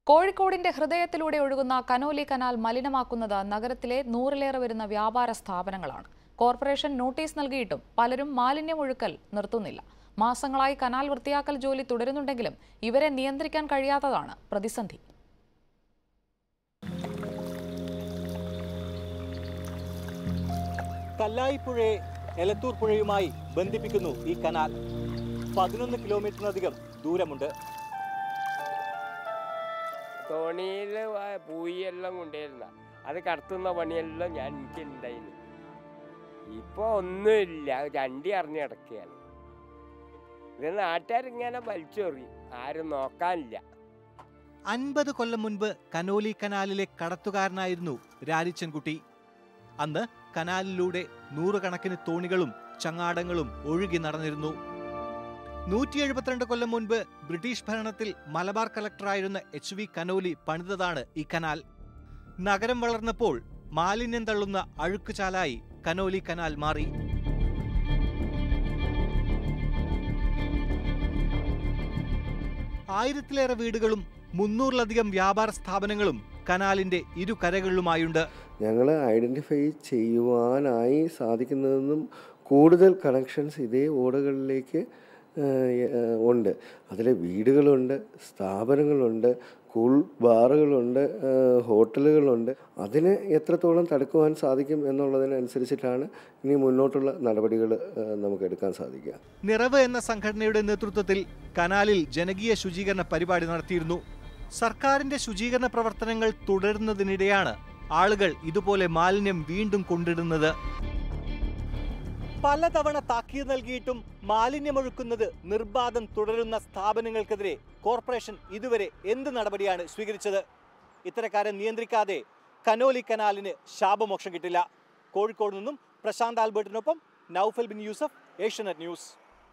കോഴിക്കോടിന്റെ ഹൃദയത്തിലൂടെ ഒഴുകുന്ന Conolly canal മലിനമാക്കുന്നത് നഗരത്തിലെ നൂറിലേറെ വരുന്ന വ്യാപാര സ്ഥാപനങ്ങളാണ് കോർപ്പറേഷൻ നോട്ടീസ് നൽകിയിട്ടും പലരും മാലിന്യമൊഴുക്കൽ നിർത്തുന്നില്ല മാസങ്ങളായി കനാൽ വൃത്തിയാക്കൽ ജോലി തുടരുന്നുണ്ടെങ്കിലും ഇവരെ നിയന്ത്രിക്കാൻ കഴിയാത്തതാണ് പ്രതിസന്ധി കല്ലായിപ്പുഴയെ എലത്തൂർ പുഴയുമായി ബന്ധിപ്പിക്കുന്നു ഈ കനാൽ പതിനൊന്ന് കിലോമീറ്ററിനധികം ദൂരമുണ്ട് തോണിയിൽ പൂയെല്ലാം കൊണ്ടുവരുന്ന അത് കടത്തുന്ന പണിയെല്ലാം ഞാൻ എനിക്കുണ്ടായിരുന്നു ഇപ്പോൾ ഒന്നുമില്ല ചണ്ടി അറിഞ്ഞ് കിടക്കുകയാണ് ഇത് നാട്ടുകാരിങ്ങനെ വലിച്ചെറിയും ആരും നോക്കാനില്ല അൻപത് കൊല്ലം മുൻപ് കനോലി കനാലിലെ കടത്തുകാരനായിരുന്നു രാരിച്ചൻകുട്ടി അന്ന് കനാലിലൂടെ നൂറുകണക്കിന് തോണികളും ചങ്ങാടങ്ങളും ഒഴുകി നടന്നിരുന്നു നൂറ്റി എഴുപത്തിരണ്ട് കൊല്ലം മുൻപ് ബ്രിട്ടീഷ് ഭരണത്തിൽ മലബാർ കലക്ടറായിരുന്ന എച്ച് വി കനോലി പണിതതാണ് ഈ കനാൽ നഗരം വളർന്നപ്പോൾ മാലിന്യം തള്ളുന്ന അഴുക്കുചാലായി കനോലി കനാൽ മാറി ആയിരത്തിലേറെ വീടുകളും മുന്നൂറിലധികം വ്യാപാര സ്ഥാപനങ്ങളും കനാലിന്റെ ഇരു കരകളിലുമായുണ്ട് ഞങ്ങൾ ഐഡൻറ്റിഫൈ ചെയ്യുവാനായി സാധിക്കുന്നതെന്നും കൂടുതൽ കണക്ഷൻസ് ഇതേ ഓടകളിലേക്ക് ഉണ്ട് അതിൽ വീടുകളുണ്ട് സ്ഥാപനങ്ങളുണ്ട് കൂൾ ബാറുകളുണ്ട് ഏഹ് ഹോട്ടലുകളുണ്ട് അതിനെ എത്രത്തോളം തടുക്കുവാൻ സാധിക്കും എന്നുള്ളതിനനുസരിച്ചിട്ടാണ് ഇനി മുന്നോട്ടുള്ള നടപടികൾ ഏഹ് നമുക്ക് എടുക്കാൻ സാധിക്കുക നിറവ് എന്ന സംഘടനയുടെ നേതൃത്വത്തിൽ കനാലിൽ ജനകീയ ശുചീകരണ പരിപാടി നടത്തിയിരുന്നു സർക്കാരിന്റെ ശുചീകരണ പ്രവർത്തനങ്ങൾ തുടരുന്നതിനിടെയാണ് ആളുകൾ ഇതുപോലെ മാലിന്യം വീണ്ടും കൊണ്ടിടുന്നത് പലതവണ താക്കീത് നൽകിയിട്ടും മാലിന്യമൊഴുക്കുന്നത് നിർബാധം തുടരുന്ന സ്ഥാപനങ്ങൾക്കെതിരെ കോർപ്പറേഷൻ ഇതുവരെ എന്ത് നടപടിയാണ് സ്വീകരിച്ചത് ഇത്തരക്കാരെ നിയന്ത്രിക്കാതെ കനോലി കനാലിന് ശാപമോക്ഷം കിട്ടില്ല കോഴിക്കോട് നിന്നും പ്രശാന്ത് ആൽബർട്ടിനൊപ്പം നൌഫൽ ബിൻ യൂസഫ് ഏഷ്യനെറ്റ് ന്യൂസ്